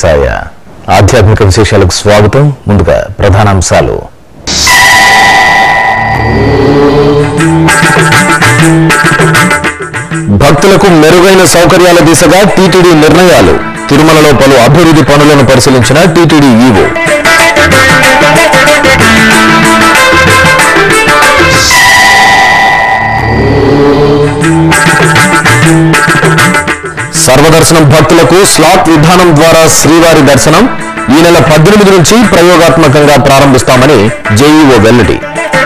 శివాయ ఆధ్యాత్మిక విశేషాలకు స్వాగతం ముందుగా ప్రధానాంశాలు భక్తులకు మెరుగైన సౌకర్యాల దిశగా టీటీడీ నిర్ణయాలు తిరుమలలో పలు అభివృద్ధి పనులను పరిశీలించిన టీటీడీ ఈవో సర్వదర్శనం భక్తులకు స్లాట్ విధానం ద్వారా శ్రీవారి దర్శనం ఈ నెల పద్దెనిమిది నుంచి ప్రయోగాత్మకంగా ప్రారంభిస్తామని జేఈఓ వెల్లడి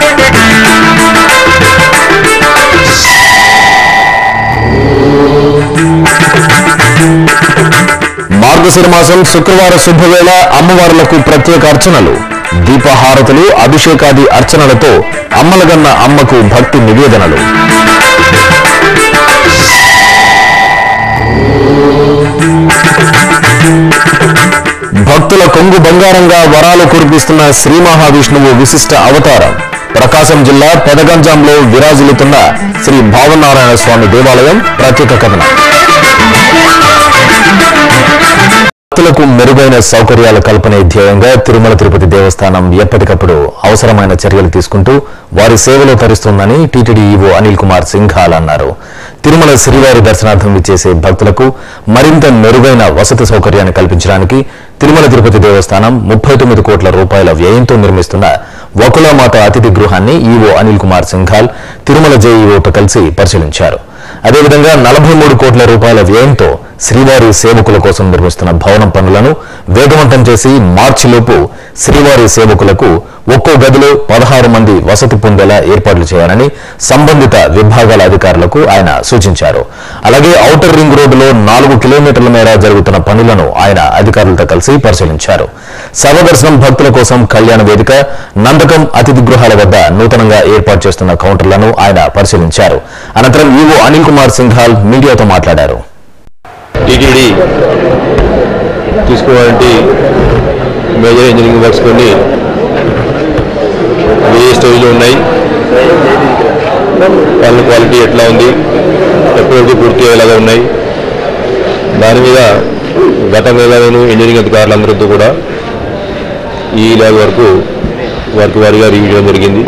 మార్గశిర మాసం శుక్రవార శుభవేళ అమ్మవార్లకు ప్రత్యేక అర్చనలు దీపహారతులు అభిషేకాది అర్చనలతో అమ్మలగన్న అమ్మకు భక్తి నివేదనలు భక్తుల కొంగు బంగారంగా వరాలు కురిపిస్తున్న శ్రీ మహావిష్ణువు విశిష్ట అవతారం ప్రకాశం జిల్లా పెదగంజాంలో విరాజిల్లుతున్న శ్రీ భావనారాయణ స్వామి దేవాలయం ప్రత్యేక కథనం భక్తులకు మెరుగైన సౌకర్యాల కల్పనే ధ్యేయంగా తిరుమల తిరుపతి దేవస్థానం ఎప్పటికప్పుడు అవసరమైన చర్యలు తీసుకుంటూ వారి సేవలో తరిస్తోందని టీటీడీ ఈవో అనిల్ కుమార్ సింఘాల్ అన్నారు తిరుమల శ్రీవారి దర్శనార్థం ఇచ్చేసే భక్తులకు మరింత మెరుగైన వసతి సౌకర్యాన్ని కల్పించడానికి తిరుమల తిరుపతి దేవస్థానం ముప్పై తొమ్మిది కోట్ల రూపాయల వ్యయంతో నిర్మిస్తున్న వకులామాత అతిథి గృహాన్ని ఈవో అనిల్ కుమార్ సింఘాల్ తిరుమల జేఈఓతో కలిసి పరిశీలించారు అదేవిధంగా నలభై మూడు కోట్ల రూపాయల వ్యయంతో శ్రీవారి సేవకుల కోసం నిర్మిస్తున్న భవనం పనులను వేగవంతం చేసి మార్చిలోపు శ్రీవారి సేవకులకు ఒక్కో గదిలో పదహారు మంది వసతి పొందేలా ఏర్పాట్లు చేయాలని సంబంధిత విభాగాల అధికారులకు ఆయన సూచించారు అలాగే ఔటర్ రింగ్ రోడ్డులో నాలుగు కిలోమీటర్ల మేర జరుగుతున్న పనులను ఆయన అధికారులతో కలిసి పరిశీలించారు సర్వదర్శనం భక్తుల కోసం కళ్యాణ వేదిక నందకం అతిథి గృహాల వద్ద నూతనంగా ఏర్పాటు చేస్తున్న కౌంటర్లను ఆయన పరిశీలించారు అనంతరం ఈవో అనిల్ కుమార్ సింఘాల్ మీడియాతో మాట్లాడారు టీటీడీ తీసుకోవాలంటే మేజర్ ఇంజనీరింగ్ వర్క్స్ కొన్ని ఏ స్టేజ్లో ఉన్నాయి వాళ్ళ క్వాలిటీ ఎట్లా ఉంది ఎప్పటివరకు పూర్తి అయ్యేలాగా ఉన్నాయి దాని మీద గతంగా నేను ఇంజనీరింగ్ అధికారులందరితో కూడా ఈ లెవెల్ వరకు వారికి వారిగా రివ్యూ చేయడం జరిగింది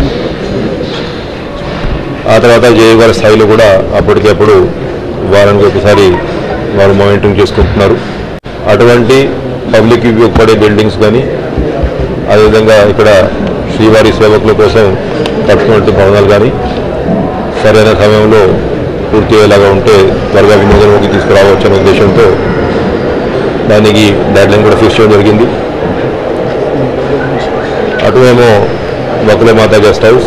ఆ తర్వాత జేఏ గారి స్థాయిలో కూడా అప్పటికప్పుడు వారానికి ఒకసారి వారు మానిటరింగ్ చేసుకుంటున్నారు అటువంటి పబ్లిక్ ఉపయోగపడే బిల్డింగ్స్ కానీ అదేవిధంగా ఇక్కడ శ్రీవారి సేవకుల కోసం కట్టుకున్నట్టు భవనాలు కానీ సరైన సమయంలో పూర్తి అయ్యేలాగా ఉంటే త్వరగా వినియోగంలోకి తీసుకురావచ్చు అనే ఉద్దేశంతో దానికి డెడ్లైన్ కూడా ఫిక్స్ చేయడం జరిగింది అటువేమో బకులమాత గెస్ట్ హౌస్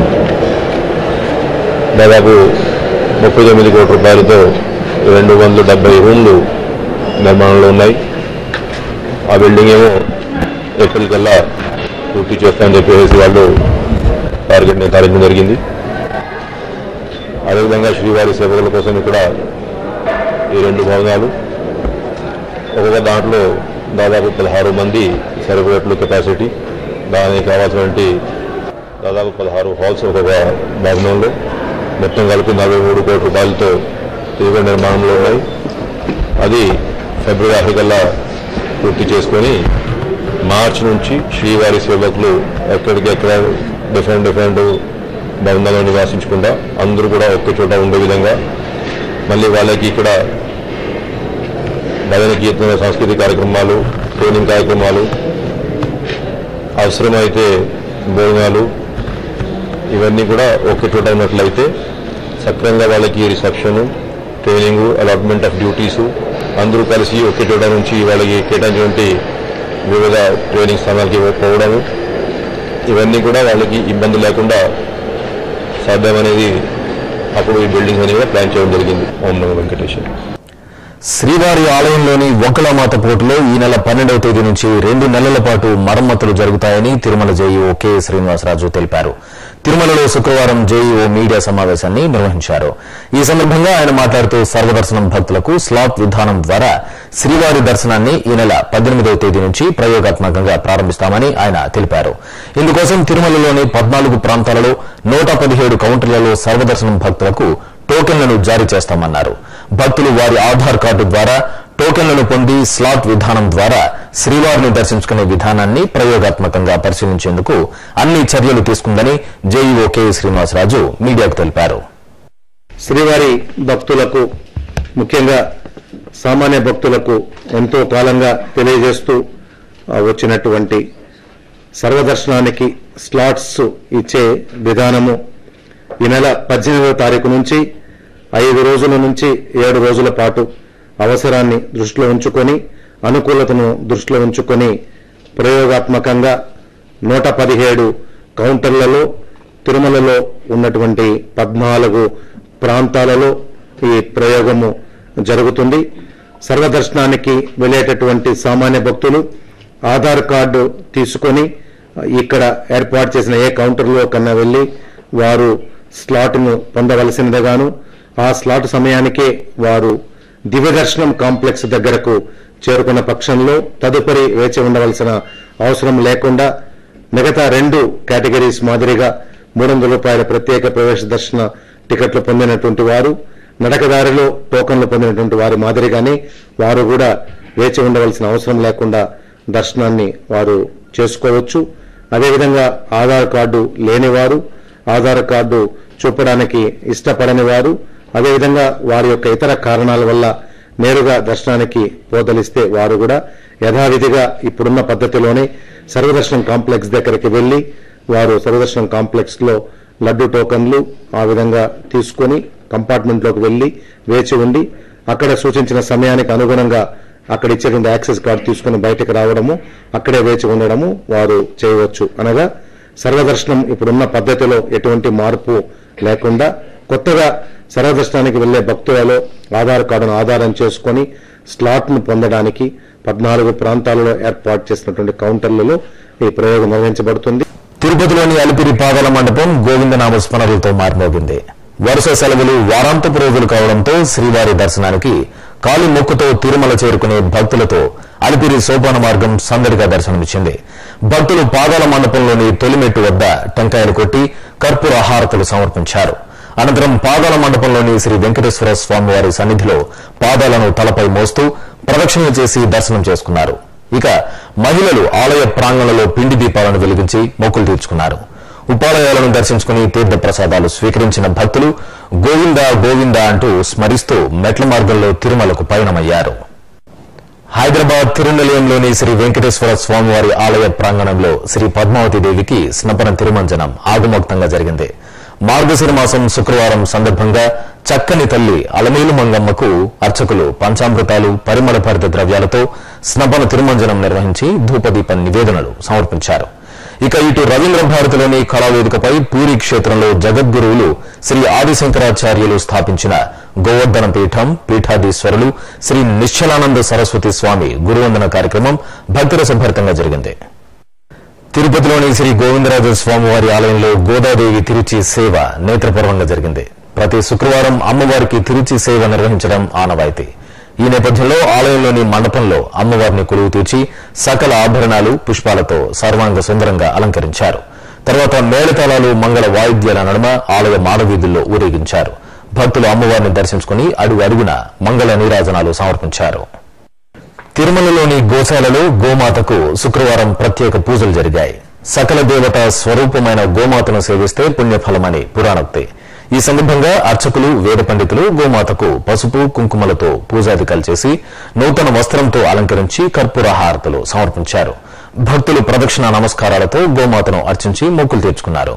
దాదాపు ముప్పై తొమ్మిది కోట్ల రూపాయలతో రెండు వందల డెబ్బై రూమ్లు నిర్మాణంలో ఉన్నాయి ఆ బిల్డింగ్ ఏమో ఏప్రిల్ కల్లా పూర్తి చేస్తామని చెప్పేసి వాళ్ళు టార్గెట్ నిర్ధారించడం జరిగింది అదేవిధంగా శ్రీవారి సేవకుల కోసం ఇక్కడ ఈ రెండు భవనాలు ఒక్కొక్క దాంట్లో దాదాపు పదహారు మంది సరిపడేట్లు కెపాసిటీ దానికి కావాల్సినటువంటి దాదాపు పదహారు హాల్స్ ఒక్కొక్క భవనంలో మొత్తం కలిపి నలభై మూడు కోట్ల రూపాయలతో తీవ్ర నిర్మాణంలో ఉన్నాయి అది ఫిబ్రవరి ఆఖరికల్లా పూర్తి చేసుకొని మార్చి నుంచి శ్రీవారి సేవకులు ఎక్కడికెక్కడ డిఫరెంట్ డిఫరెంట్ భవనాల్లో నివాసించకుండా అందరూ కూడా ఒకే చోట ఉండే విధంగా మళ్ళీ వాళ్ళకి ఇక్కడ భజన కీర్తన సాంస్కృతిక కార్యక్రమాలు ట్రైనింగ్ కార్యక్రమాలు అవసరమైతే భోజనాలు ఇవన్నీ కూడా ఒకే చోట ఉన్నట్లయితే సక్రమంగా వాళ్ళకి reception training allotment of duties అందరూ కలిసి ఒకే చోట నుంచి వాళ్ళకి కేటాయించినటువంటి వివిధ ట్రైనింగ్ స్థానాలకి పోవడము ఇవన్నీ కూడా వాళ్ళకి ఇబ్బంది లేకుండా సాధ్యమనేది అప్పుడు ఈ బిల్డింగ్స్ అనేవి ప్లాన్ చేయడం జరిగింది ఓం నమో వెంకటేశ్వర శ్రీవారి ఆలయంలోని వంకలమాత పోర్టులో ఈ నెల పన్నెండవ తేదీ నుంచి రెండు నెలల పాటు మరమ్మతులు జరుగుతాయని తిరుమల జేఈఓ కె శ్రీనివాసరాజు తెలిపారు తిరుమలలో శుక్రవారం జేఈఓ మీడియా సమావేశాన్ని నిర్వహించారు ఈ సందర్భంగా ఆయన మాట్లాడుతూ సర్వదర్శనం భక్తులకు స్లాట్ విధానం ద్వారా శ్రీవారి దర్శనాన్ని ఈ నెల పద్దెనిమిదవ తేదీ నుంచి ప్రయోగాత్మకంగా ప్రారంభిస్తామని ఆయన తెలిపారు ఇందుకోసం తిరుమలలోని పద్నాలుగు ప్రాంతాలలో నూట పదిహేడు కౌంటర్లలో సర్వదర్శనం భక్తులకు టోకెన్లను జారీ చేస్తామన్నారు భక్తులు వారి ఆధార్ కార్డు ద్వారా టోకెన్లను పొంది స్లాట్ విధానం ద్వారా శ్రీవారిని దర్శించుకునే విధానాన్ని ప్రయోగాత్మకంగా పరిశీలించేందుకు అన్ని చర్యలు తీసుకుందని జేఈఓ కె శ్రీనివాసరాజు మీడియాకు తెలిపారు శ్రీవారి భక్తులకు ముఖ్యంగా సామాన్య భక్తులకు ఎంతో కాలంగా తెలియజేస్తూ ఆ, వచ్చినటువంటి సర్వదర్శనానికి స్లాట్స్ ఇచ్చే విధానము ఈ నెల పద్దెనిమిదవ తారీఖు నుంచి ఐదు రోజుల నుంచి ఏడు రోజుల పాటు అవసరాన్ని దృష్టిలో ఉంచుకొని అనుకూలతను దృష్టిలో ఉంచుకొని ప్రయోగాత్మకంగా నూట పదిహేడు కౌంటర్లలో తిరుమలలో ఉన్నటువంటి పద్నాలుగు ప్రాంతాలలో ఈ ప్రయోగము జరుగుతుంది సర్వదర్శనానికి వెళ్ళేటటువంటి సామాన్య భక్తులు ఆధార్ కార్డు తీసుకొని ఇక్కడ ఏర్పాటు చేసిన ఏ కౌంటర్లో కన్నా వెళ్ళి వారు స్లాట్ను పొందవలసినదిగాను ఆ స్లాట్ సమయానికే వారు దివ్య దర్శనం కాంప్లెక్స్ దగ్గరకు చేరుకున్న పక్షంలో తదుపరి వేచి ఉండవలసిన అవసరం లేకుండా మిగతా రెండు కేటగిరీస్ మాదిరిగా మూడు వందల రూపాయల ప్రత్యేక ప్రవేశ దర్శన టికెట్లు పొందినటువంటి వారు నడకదారిలో టోకన్లు పొందినటువంటి వారి మాదిరిగానే వారు కూడా వేచి ఉండవలసిన అవసరం లేకుండా దర్శనాన్ని వారు చేసుకోవచ్చు అదేవిధంగా ఆధార్ కార్డు లేనివారు ఆధార్ కార్డు చూపడానికి ఇష్టపడని వారు అదేవిధంగా వారి యొక్క ఇతర కారణాల వల్ల నేరుగా దర్శనానికి పోదలిస్తే వారు కూడా యథావిధిగా ఇప్పుడున్న పద్ధతిలోనే సర్వదర్శనం కాంప్లెక్స్ దగ్గరికి వెళ్లి వారు సర్వదర్శనం కాంప్లెక్స్ లో లడ్డు టోకన్లు ఆ విధంగా తీసుకొని కంపార్ట్మెంట్లోకి వెళ్లి వేచి ఉండి అక్కడ సూచించిన సమయానికి అనుగుణంగా అక్కడ ఇచ్చేటువంటి యాక్సెస్ కార్డు తీసుకుని బయటకు రావడము అక్కడే వేచి ఉండడము వారు చేయవచ్చు అనగా సర్వదర్శనం ఇప్పుడున్న పద్ధతిలో ఎటువంటి మార్పు లేకుండా కొత్తగా సర్వదర్శనానికి వెళ్లే భక్తులలో ఆధార్ కార్డును ఆధారం చేసుకొని స్లాట్ను పొందడానికి పద్నాలుగు ప్రాంతాలలో ఏర్పాటు చేసినటువంటి కౌంటర్లలో ఈ ప్రయోగం నిర్వహించబడుతుంది తిరుపతిలోని అలిపిరి పాదాల మండపం గోవిందనామ స్మరణలతో మారిమోగింది వరుస సెలవులు వారాంతపు రోజులు కావడంతో శ్రీవారి దర్శనానికి కాలి మొక్కుతో తిరుమల చేరుకునే భక్తులతో అలిపిరి సోపాన మార్గం సందడిగా దర్శనమిచ్చింది భక్తులు పాదాల మండపంలోని తొలిమెట్టు వద్ద టెంకాయలు కొట్టి కర్పూర హారతులు సమర్పించారు అనంతరం పాదాల మండపంలోని శ్రీ వెంకటేశ్వర స్వామివారి సన్నిధిలో పాదాలను తలపై మోస్తూ ప్రదక్షిణలు చేసి దర్శనం చేసుకున్నారు ఇక మహిళలు ఆలయ ప్రాంగణంలో పిండి దీపాలను వెలిగించి మొక్కులు తీర్చుకున్నారు ఉపాలయాలను దర్శించుకుని తీర్థ ప్రసాదాలు స్వీకరించిన భక్తులు గోవింద గోవింద అంటూ స్మరిస్తూ మెట్ల మార్గంలో తిరుమలకు పయనమయ్యారు హైదరాబాద్ తిరునలయంలోని శ్రీ వెంకటేశ్వర స్వామివారి ఆలయ ప్రాంగణంలో శ్రీ పద్మావతి దేవికి స్నపన తిరుమంజనం ఆగమోక్తంగా జరిగింది మార్గశిర మాసం శుక్రవారం సందర్భంగా చక్కని తల్లి అలమేలు మంగమ్మకు అర్చకులు పంచామృతాలు పరిమళ భరిత ద్రవ్యాలతో స్నపన తిరుమంజనం నిర్వహించి ధూపదీప నివేదనలు సమర్పించారు ఇక ఇటు రవీంద్ర భారతిలోని కళావేదికపై పూరి క్షేత్రంలో జగద్గురువులు శ్రీ ఆదిశంకరాచార్యులు స్థాపించిన గోవర్ధన పీఠం పీఠాధీశ్వరులు శ్రీ నిశ్చలానంద సరస్వతి స్వామి గురువందన కార్యక్రమం భక్తిరసభరితంగా జరిగింది తిరుపతిలోని శ్రీ గోవిందరాజ స్వామివారి ఆలయంలో గోదాదేవి తిరుచి సేవ నేత్రపూర్వంగా జరిగింది ప్రతి శుక్రవారం అమ్మవారికి తిరుచి సేవ నిర్వహించడం ఆనవాయితీ ఈ నేపథ్యంలో ఆలయంలోని మండపంలో అమ్మవారిని కొలువు తీర్చి సకల ఆభరణాలు పుష్పాలతో సర్వాంగ సుందరంగా అలంకరించారు తర్వాత మేళతాళాలు మంగళ వాయిద్యాల నడుమ ఆలయ మాడవీధుల్లో ఊరేగించారు భక్తులు అమ్మవారిని దర్శించుకుని అడుగు అడుగున మంగళ నీరాజనాలు సమర్పించారు తిరుమలలోని గోశాలలో గోమాతకు శుక్రవారం ప్రత్యేక పూజలు జరిగాయి సకల దేవత స్వరూపమైన గోమాతను సేవిస్తే పుణ్యఫలమని పురాణోక్తి ఈ సందర్భంగా అర్చకులు వేద పండితులు గోమాతకు పసుపు కుంకుమలతో పూజాధికాలు చేసి నూతన వస్త్రంతో అలంకరించి కర్పూర హారతులు సమర్పించారు భక్తులు ప్రదక్షిణ నమస్కారాలతో గోమాతను అర్చించి మొక్కులు తీర్చుకున్నారు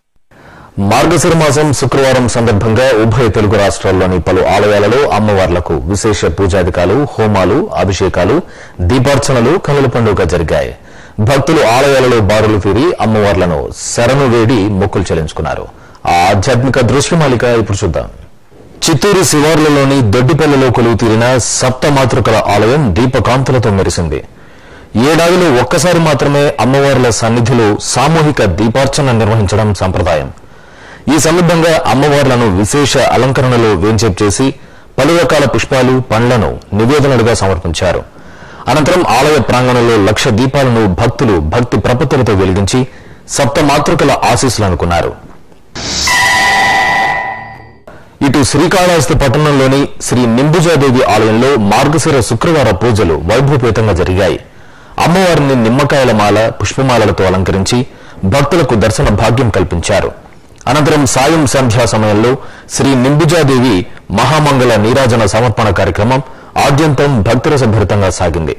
మార్గశిర మాసం శుక్రవారం సందర్భంగా ఉభయ తెలుగు రాష్ట్రాల్లోని పలు ఆలయాలలో అమ్మవార్లకు విశేష పూజాధికాలు హోమాలు అభిషేకాలు దీపార్చనలు కనుల పండుగ జరిగాయి భక్తులు ఆలయాలలో బారులు తీరి అమ్మవార్లను శరణు వేడి మొక్కులు చెల్లించుకున్నారు ఆ ఆధ్యాత్మిక దృశ్యమాలిక ఇప్పుడు చూద్దాం చిత్తూరు శివార్లలోని దొడ్డిపల్లిలో కొలువు తీరిన సప్తమాతృకల ఆలయం దీపకాంతులతో మెరిసింది ఏడాదిలో ఒక్కసారి మాత్రమే అమ్మవార్ల సన్నిధిలో సామూహిక దీపార్చన నిర్వహించడం సంప్రదాయం ఈ సందర్భంగా అమ్మవార్లను విశేష అలంకరణలో వేంచేపు చేసి పలు రకాల పుష్పాలు పండ్లను నివేదనలుగా సమర్పించారు అనంతరం ఆలయ ప్రాంగణంలో లక్ష దీపాలను భక్తులు భక్తి ప్రపత్తులతో వెలిగించి సప్త మాతృకల ఆశీస్సులు అనుకున్నారు ఇటు శ్రీకాళహస్తి పట్టణంలోని శ్రీ నింబుజాదేవి ఆలయంలో మార్గశిర శుక్రవార పూజలు వైభవపేతంగా జరిగాయి అమ్మవారిని నిమ్మకాయల మాల పుష్పమాలలతో అలంకరించి భక్తులకు దర్శన భాగ్యం కల్పించారు అనంతరం సాయం సంధ్యా సమయంలో శ్రీ నింబుజాదేవి మహామంగళ నీరాజన సమర్పణ కార్యక్రమం ఆద్యంతం భక్తిరసభరితంగా సాగింది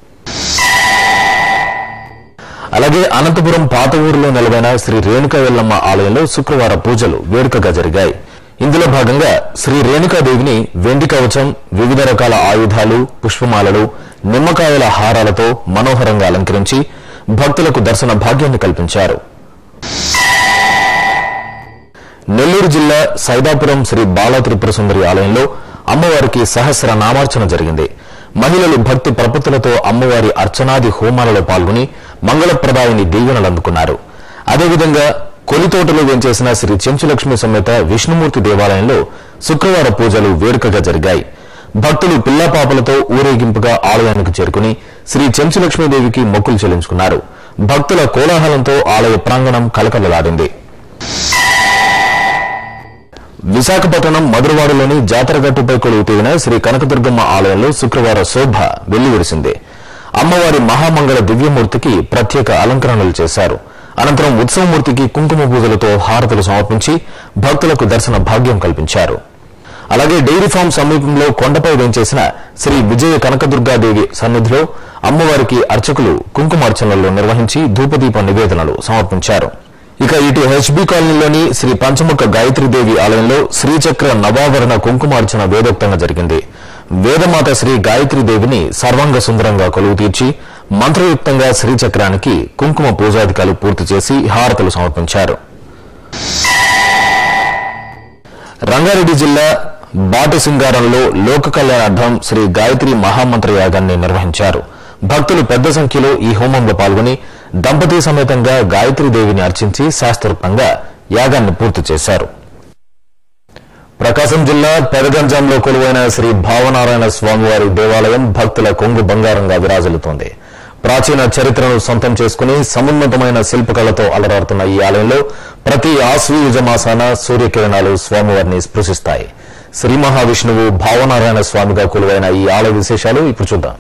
అలాగే అనంతపురం పాత ఊరిలో నెలవైన శ్రీ రేణుకా ఎల్లమ్మ ఆలయంలో శుక్రవారం పూజలు వేడుకగా జరిగాయి ఇందులో భాగంగా శ్రీ రేణుకాదేవిని వెండి కవచం వివిధ రకాల ఆయుధాలు పుష్పమాలలు నిమ్మకాయల హారాలతో మనోహరంగా అలంకరించి భక్తులకు దర్శన భాగ్యాన్ని కల్పించారు నెల్లూరు జిల్లా సైదాపురం శ్రీ బాలా త్రిపుర సుందరి ఆలయంలో అమ్మవారికి సహస్ర నామార్చన జరిగింది మహిళలు భక్తి ప్రపత్తులతో అమ్మవారి అర్చనాది హోమాలలో పాల్గొని మంగళప్రదాయిని దీవెనలు అందుకున్నారు అదేవిధంగా కొలితోటలో వేంచేసిన శ్రీ చెంచులక్ష్మి సమేత విష్ణుమూర్తి దేవాలయంలో శుక్రవార పూజలు వేడుకగా జరిగాయి భక్తులు పిల్లాపాపలతో ఊరేగింపుగా ఆలయానికి చేరుకుని శ్రీ చెంచులక్ష్మీదేవికి మొక్కులు చెల్లించుకున్నారు భక్తుల కోలాహలంతో ఆలయ ప్రాంగణం కలకలలాడింది విశాఖపట్నం మధురవాడలోని జాతరగట్టుపై కొలువు తీరిన శ్రీ కనకదుర్గమ్మ ఆలయంలో శుక్రవారం శోభ వెల్లివిరిసింది అమ్మవారి మహామంగళ దివ్యమూర్తికి ప్రత్యేక అలంకరణలు చేశారు అనంతరం ఉత్సవమూర్తికి కుంకుమ పూజలతో హారతులు సమర్పించి భక్తులకు దర్శన భాగ్యం కల్పించారు అలాగే డైరీ ఫామ్ సమీపంలో కొండపై వేంచేసిన శ్రీ విజయ కనకదుర్గాదేవి సన్నిధిలో అమ్మవారికి అర్చకులు కుంకుమార్చనలు నిర్వహించి ధూపదీప నివేదనలు సమర్పించారు ఇక ఇటు హెచ్బి కాలనీలోని శ్రీ పంచముఖ గాయత్రీదేవి ఆలయంలో శ్రీచక్ర నవావరణ కుంకుమార్చన వేదోక్తంగా జరిగింది వేదమాత శ్రీ గాయత్రీదేవిని సర్వాంగ సుందరంగా కొలువు తీర్చి మంత్రయుక్తంగా శ్రీచక్రానికి కుంకుమ పూజాధికారులు పూర్తి చేసి హారతులు సమర్పించారు రంగారెడ్డి జిల్లా బాటసింగారంలో లోక కళ్యాణార్థం శ్రీ గాయత్రి మహామంత్ర యాగాన్ని నిర్వహించారు భక్తులు పెద్ద సంఖ్యలో ఈ హోమంలో పాల్గొని దంపతి సమేతంగా గాయత్రీదేవిని అర్చించి శాస్త్రోక్తంగా యాగాన్ని పూర్తి చేశారు ప్రకాశం జిల్లా పెదగంజంలో కొలువైన శ్రీ భావనారాయణ స్వామివారి దేవాలయం భక్తుల కొంగు బంగారంగా విరాజిల్లుతోంది ప్రాచీన చరిత్రను సొంతం చేసుకుని సమున్నతమైన శిల్పకళతో అలరాడుతున్న ఈ ఆలయంలో ప్రతి ఆశ్వయుజ మాసాన సూర్యకిరణాలు స్వామివారిని స్పృశిస్తాయి శ్రీ మహావిష్ణువు భావనారాయణ స్వామిగా కొలువైన ఈ ఆలయ విశేషాలు ఇప్పుడు చూద్దాం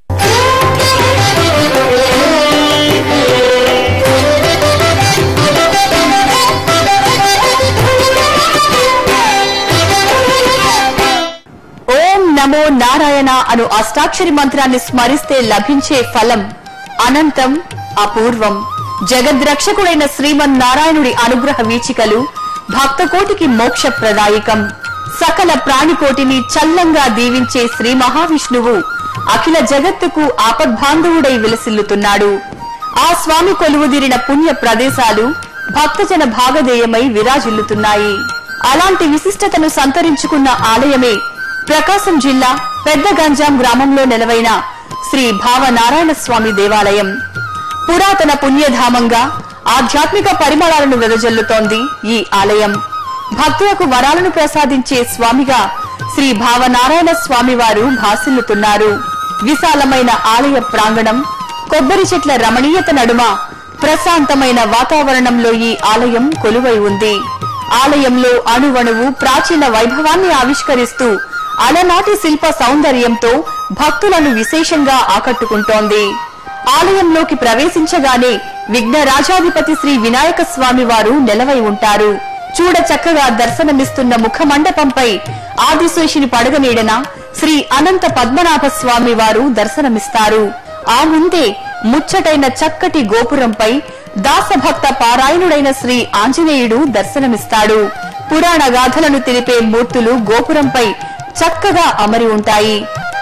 ఓం నమో నారాయణ అను అష్టాక్షరి మంత్రాన్ని స్మరిస్తే లభించే ఫలం అనంతం అపూర్వం జగద్రక్షకుడైన శ్రీమన్నారాయణుడి అనుగ్రహ వీచికలు భక్తకోటికి మోక్ష ప్రదాయకం సకల ప్రాణికోటిని చల్లంగా దీవించే శ్రీ మహావిష్ణువు అఖిల జగత్తుకు ఆపద్బాంధవుడై విలసిల్లుతున్నాడు ఆ స్వామి కొలువుదీరిన పుణ్య ప్రదేశాలు భక్తజన భాగధేయమై విరాజిల్లుతున్నాయి అలాంటి విశిష్టతను సంతరించుకున్న ఆలయమే ప్రకాశం జిల్లా పెద్ద గంజాం గ్రామంలో నెలవైన శ్రీ భావనారాయణ స్వామి దేవాలయం పురాతన పుణ్యధామంగా ఆధ్యాత్మిక పరిమళాలను వెదజల్లుతోంది ఈ ఆలయం భక్తులకు వరాలను ప్రసాదించే స్వామిగా శ్రీ భావనారాయణ స్వామి వారు భాసిల్లుతున్నారు విశాలమైన ఆలయ ప్రాంగణం కొబ్బరి చెట్ల రమణీయత నడుమ ప్రశాంతమైన వాతావరణంలో ఈ ఆలయం కొలువై ఉంది ఆలయంలో అణువణువు ప్రాచీన వైభవాన్ని ఆవిష్కరిస్తూ అలనాటి శిల్ప సౌందర్యంతో భక్తులను విశేషంగా ఆకట్టుకుంటోంది ఆలయంలోకి ప్రవేశించగానే విఘ్నరాజాధిపతి శ్రీ వినాయక స్వామి వారు నెలవై ఉంటారు చూడ చక్కగా దర్శనమిస్తున్న ముఖ మండపంపై ఆదిశేషుని పడగనీడన శ్రీ అనంత పద్మనాభ స్వామి వారు దర్శనమిస్తారు ఆ ముందే ముచ్చటైన చక్కటి గోపురంపై దాసభక్త పారాయణుడైన శ్రీ ఆంజనేయుడు దర్శనమిస్తాడు పురాణ గాథలను తెలిపే మూర్తులు గోపురంపై చక్కగా అమరి ఉంటాయి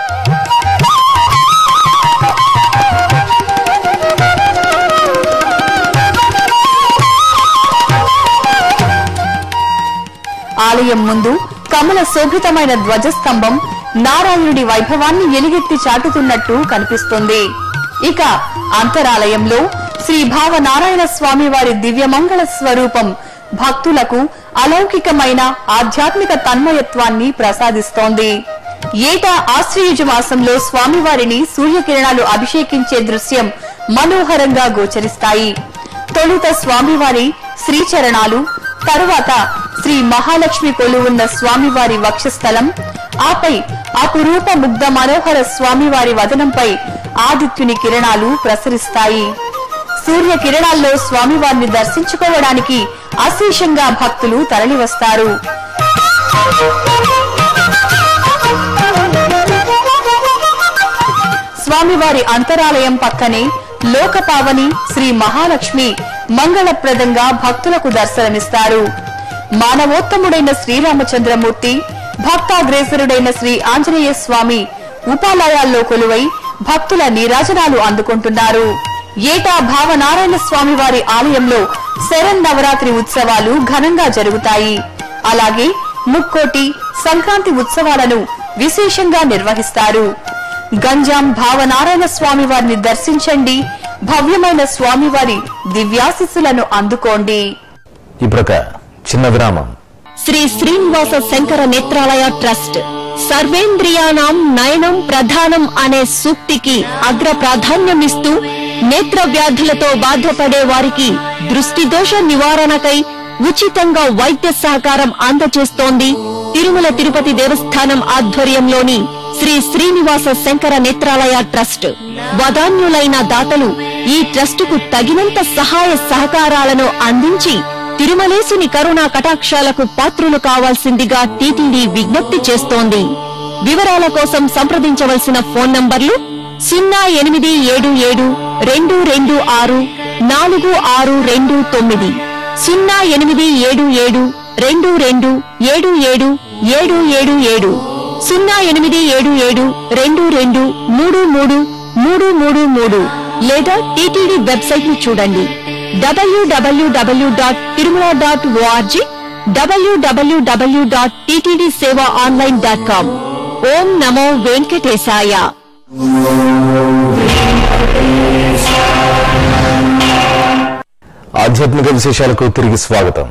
ఆలయం ముందు కమల శోభితమైన ధ్వజస్తంభం నారాయణుడి వైభవాన్ని ఎలుగెత్తి చాటుతున్నట్టు కనిపిస్తుంది ఇక అంతరాలయంలో శ్రీ భావనారాయణ స్వామి వారి దివ్యమంగళ స్వరూపం భక్తులకు అలౌకికమైన ఆధ్యాత్మిక తన్మయత్వాన్ని ప్రసాదిస్తోంది ఏటా ఆశ్రయుజ మాసంలో స్వామివారిని సూర్యకిరణాలు అభిషేకించే దృశ్యం మనోహరంగా గోచరిస్తాయి తొలుత స్వామివారి శ్రీచరణాలు తరువాత శ్రీ మహాలక్ష్మి కొలువున్న స్వామివారి వక్షస్థలం ఆపై అపురూప ముగ్ధ మనోహర స్వామివారి వదనంపై ఆదిత్యుని కిరణాలు ప్రసరిస్తాయి సూర్య కిరణాల్లో స్వామివారిని దర్శించుకోవడానికి అశేషంగా భక్తులు తరలివస్తారు స్వామివారి అంతరాలయం పక్కనే లోకపావని శ్రీ మహాలక్ష్మి మంగళప్రదంగా భక్తులకు దర్శనమిస్తారు మానవోత్తముడైన శ్రీరామచంద్రమూర్తి భక్తాగ్రేసరుడైన శ్రీ ఆంజనేయ స్వామి ఉపాలయాల్లో కొలువై భక్తుల నీరాజనాలు అందుకుంటున్నారు ఏటా భావనారాయణ స్వామి వారి ఆలయంలో శరణ్ నవరాత్రి ఉత్సవాలు ఘనంగా జరుగుతాయి అలాగే ముక్కోటి సంక్రాంతి ఉత్సవాలను విశేషంగా నిర్వహిస్తారు గంజాం భావనారాయణ స్వామి వారిని దర్శించండి భవ్యమైన స్వామివారి దివ్యాశిస్సులను అందుకోండి ఇప్పుడొక చిన్న విరామం శ్రీ శ్రీనివాస శంకర నేత్రాలయ ట్రస్ట్ సర్వేంద్రియాణం నయనం ప్రధానం అనే సూక్తికి అగ్ర ప్రాధాన్యమిస్తూ నేత్ర వ్యాధులతో బాధపడే వారికి దృష్టి దోష నివారణకై ఉచితంగా వైద్య సహకారం అందజేస్తోంది తిరుమల తిరుపతి దేవస్థానం ఆధ్వర్యంలోని శ్రీ శ్రీనివాస శంకర నేత్రాలయ ట్రస్ట్ వదాన్యులైన దాతలు ఈ ట్రస్టుకు తగినంత సహాయ సహకారాలను అందించి తిరుమలేసుని కరుణా కటాక్షాలకు పాత్రులు కావాల్సిందిగా టీటీడీ విజ్ఞప్తి చేస్తోంది వివరాల కోసం సంప్రదించవలసిన ఫోన్ నంబర్లు సున్నా ఎనిమిది ఏడు ఏడు రెండు రెండు ఆరు నాలుగు ఆరు రెండు తొమ్మిది సున్నా ఎనిమిది ఏడు ఏడు రెండు రెండు ఏడు ఏడు ఏడు ఏడు ఏడు సున్నా ఎనిమిది ఏడు ఏడు రెండు రెండు మూడు మూడు మూడు మూడు మూడు లేదా టీటీడీ వెబ్సైట్ ను చూడండి WWW dot Tirumala dot ORG WWW dot TTD seva online dot com ఓం నమో వెంకటేశాయ ఆధ్యాత్మిక విశేషాలకు తిరిగి స్వాగతం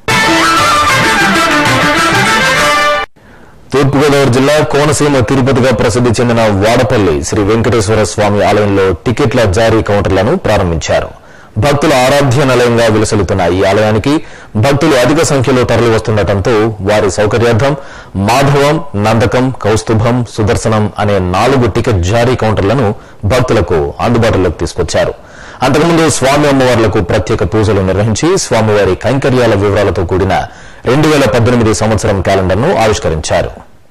తూర్పుగోదావరి జిల్లా కోనసీమ తిరుపతిగా ప్రసిద్ధి చెందిన వాడపల్లి శ్రీ వెంకటేశ్వర స్వామి ఆలయంలో టికెట్ల జారీ కౌంటర్లను ప్రారంభించారు భక్తుల ఆరాధ్య నిలయంగా విలసిల్లుతున్న ఈ ఆలయానికి భక్తులు అధిక సంఖ్యలో తరలి వస్తుండటంతో వారి సౌకర్యార్థం మాధవం నందకం కౌస్తుభం సుదర్శనం అనే నాలుగు టికెట్ జారీ కౌంటర్లను భక్తులకు అందుబాటులోకి తీసుకొచ్చారు అంతకుముందు స్వామి అమ్మవార్లకు ప్రత్యేక పూజలు నిర్వహించి స్వామివారి కైంకర్యాల వివరాలతో కూడిన రెండు వేల పద్దెనిమిది సంవత్సరం క్యాలెండర్ను ఆవిష్కరించారు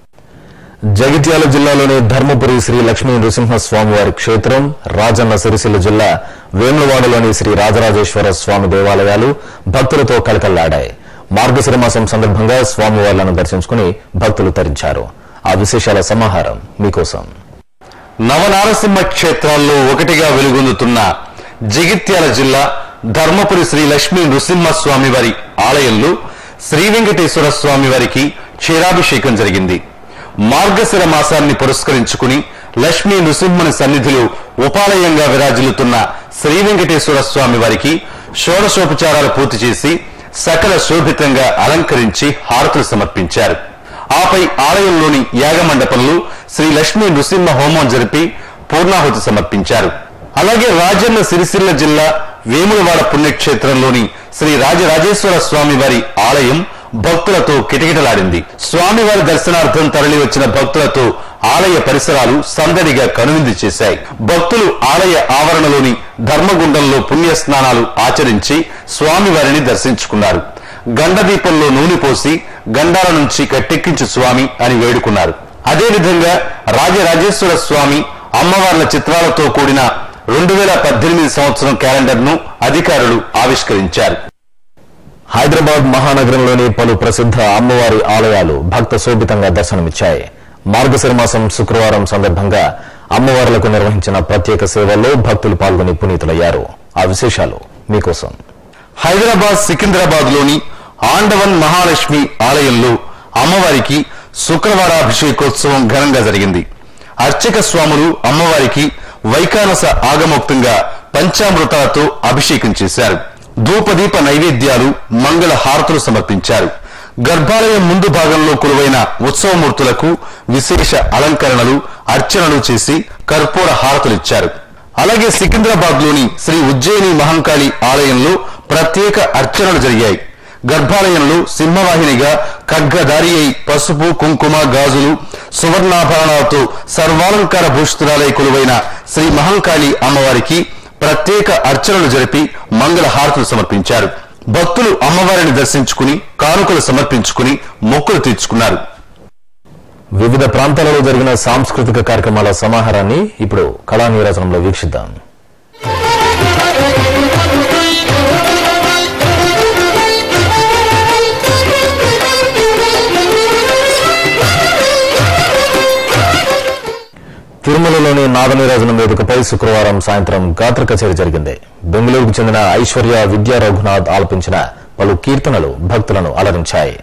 జగిత్యాల జిల్లాలోని ధర్మపురి శ్రీ లక్ష్మీ నృసింహస్వామివారి క్షేత్రం రాజన్న సిరిసిల్ల జిల్లా వేములవాడలోని శ్రీ రాజరాజేశ్వర స్వామి దేవాలయాలు భక్తులతో కలకల్లాడాయి మార్గశిర మాసం సందర్భంగా స్వామివార్లను దర్శించుకుని భక్తులు తరించారు ఆ విశేషాల సమాహారం మీకోసం నవనారసింహ క్షేత్రాల్లో ఒకటిగా వెలుగొందుతున్న జగిత్యాల జిల్లా ధర్మపురి శ్రీ లక్ష్మీ నృసింహస్వామి వారి ఆలయంలో శ్రీ వెంకటేశ్వర స్వామి వారికి క్షీరాభిషేకం జరిగింది మార్గశిర మాసాన్ని పురస్కరించుకుని లక్ష్మీ నృసింహుని సన్నిధిలో ఉపాలయంగా విరాజిల్లుతున్న శ్రీ వెంకటేశ్వర స్వామి వారికి షోడశోపచారాలు పూర్తి చేసి సకల శోభితంగా అలంకరించి హారతులు సమర్పించారు ఆపై ఆలయంలోని యాగమండపంలో శ్రీ లక్ష్మీ నృసింహ హోమం జరిపి పూర్ణాహుతి సమర్పించారు అలాగే రాజన్న సిరిసిల్ల జిల్లా వేములవాడ పుణ్యక్షేత్రంలోని శ్రీ రాజరాజేశ్వర స్వామి వారి ఆలయం భక్తులతో కిటకిటలాడింది స్వామివారి దర్శనార్థం తరలి వచ్చిన భక్తులతో ఆలయ పరిసరాలు సందడిగా కనువిందు చేశాయి భక్తులు ఆలయ ఆవరణలోని ధర్మగుండంలో పుణ్య స్నానాలు ఆచరించి స్వామివారిని దర్శించుకున్నారు గండదీపంలో నూనె పోసి గండాల నుంచి కట్టెక్కించు స్వామి అని వేడుకున్నారు అదేవిధంగా రాజరాజేశ్వర స్వామి అమ్మవార్ల చిత్రాలతో కూడిన రెండు వేల పద్దెనిమిది సంవత్సరం క్యాలెండర్ను అధికారులు ఆవిష్కరించారు హైదరాబాద్ మహానగరంలోని పలు ప్రసిద్ధ అమ్మవారి ఆలయాలు భక్త శోభితంగా దర్శనమిచ్చాయి మార్గశిర మాసం శుక్రవారం సందర్భంగా అమ్మవార్లకు నిర్వహించిన ప్రత్యేక సేవల్లో భక్తులు పాల్గొని పునీతులయ్యారు ఆ విశేషాలు మీకోసం హైదరాబాద్ సికింద్రాబాద్ లోని ఆండవన్ మహాలక్ష్మి ఆలయంలో అమ్మవారికి శుక్రవార అభిషేకోత్సవం ఘనంగా జరిగింది అర్చక స్వాములు అమ్మవారికి వైకానస ఆగమోక్తంగా పంచామృతాలతో అభిషేకం చేశారు ధూపదీప నైవేద్యాలు మంగళ హారతులు సమర్పించారు గర్భాలయం ముందు భాగంలో కొలువైన ఉత్సవమూర్తులకు విశేష అలంకరణలు అర్చనలు చేసి కర్పూర హారతులిచ్చారు అలాగే సికింద్రాబాద్ లోని శ్రీ ఉజ్జయిని మహంకాళి ఆలయంలో ప్రత్యేక అర్చనలు జరిగాయి గర్భాలయంలో సింహవాహినిగా ఖడ్గధారి అయి పసుపు కుంకుమ గాజులు సువర్ణాభరణాలతో సర్వాలంకార భూషితురాలై కొలువైన శ్రీ మహంకాళి అమ్మవారికి ప్రత్యేక అర్చనలు జరిపి మంగళ హారతులు సమర్పించారు భక్తులు అమ్మవారిని దర్శించుకుని కానుకలు సమర్పించుకుని మొక్కులు తీర్చుకున్నారు వివిధ ప్రాంతాలలో జరిగిన సాంస్కృతిక కార్యక్రమాల సమాహారాన్ని ఇప్పుడు కళా నీరాజనంలో వీక్షిద్దాం తిరుమలలోని నాదనీరాజనం వేదికపై శుక్రవారం సాయంత్రం గాత్ర కచేరీ జరిగింది బెంగళూరుకు చెందిన ఐశ్వర్య విద్యా రఘునాథ్ ఆలపించిన పలు కీర్తనలు భక్తులను అలరించాయి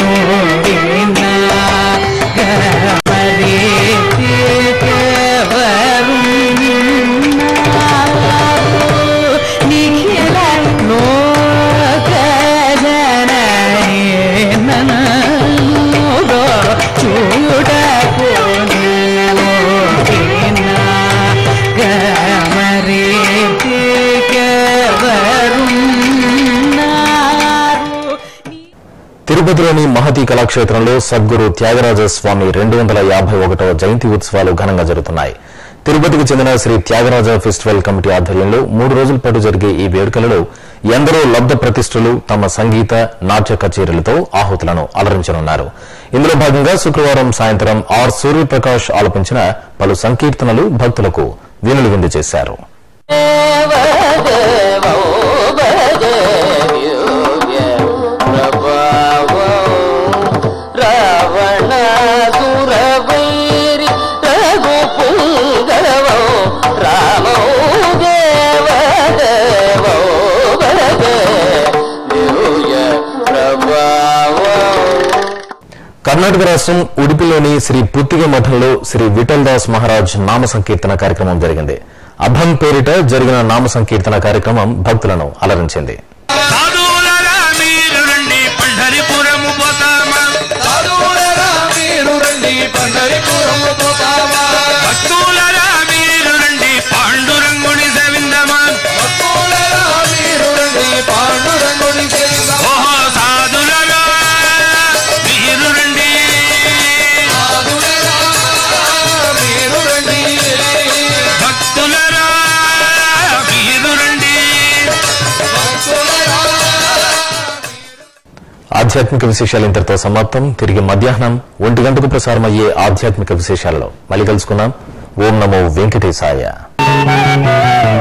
తిరుపతిలోని మహతి కళాక్షేత్రంలో సద్గురు త్యాగరాజ స్వామి రెండు వందల యాభై ఒకటవ జయంతి ఉత్సవాలు ఘనంగా జరుగుతున్నాయి తిరుపతికి చెందిన శ్రీ త్యాగరాజ ఫెస్టివల్ కమిటీ ఆధ్వర్యంలో మూడు రోజుల పాటు జరిగే ఈ వేడుకలలో ఎందరో లబ్ధ ప్రతిష్ఠలు తమ సంగీత నాట్య కచేరీలతో ఆహుతులను అలరించనున్నారు ఇందులో భాగంగా శుక్రవారం సాయంత్రం ఆర్ సూర్యప్రకాష్ ఆలపించిన పలు సంకీర్తనలు భక్తులకు వీణులు విందు చేశారు కర్ణాటక రాష్ట్రం ఉడిపిలోని శ్రీ పుత్తిగ మఠంలో శ్రీ విఠల్ దాస్ మహారాజ్ నామ సంకీర్తన కార్యక్రమం జరిగింది అభం పేరిట జరిగిన నామ సంకీర్తన కార్యక్రమం భక్తులను అలరించింది సాధువులరా మీరు రండి పంढरीపురము పోతామా సాధువులరా మీరు రండి పంढरीపురము పోతామా భక్తులరా మీరు రండి పాండురంగుని సేవిందమా భక్తులరా మీరు రండి పాండురంగుని సేవిందమా ఓహో సాధులరా మీరు రండి సాధులరా మీరు రండి భక్తులరా మీరు రండి ఆధ్యాత్మిక విశేషాలు ఇంతటితో సమాప్తం తిరిగి మధ్యాహ్నం ఒంటి గంటకు ప్రసారమయ్యే ఆధ్యాత్మిక విశేషాలలో మళ్ళీ కలుసుకుందాం ఓం నమో వెంకటేశాయ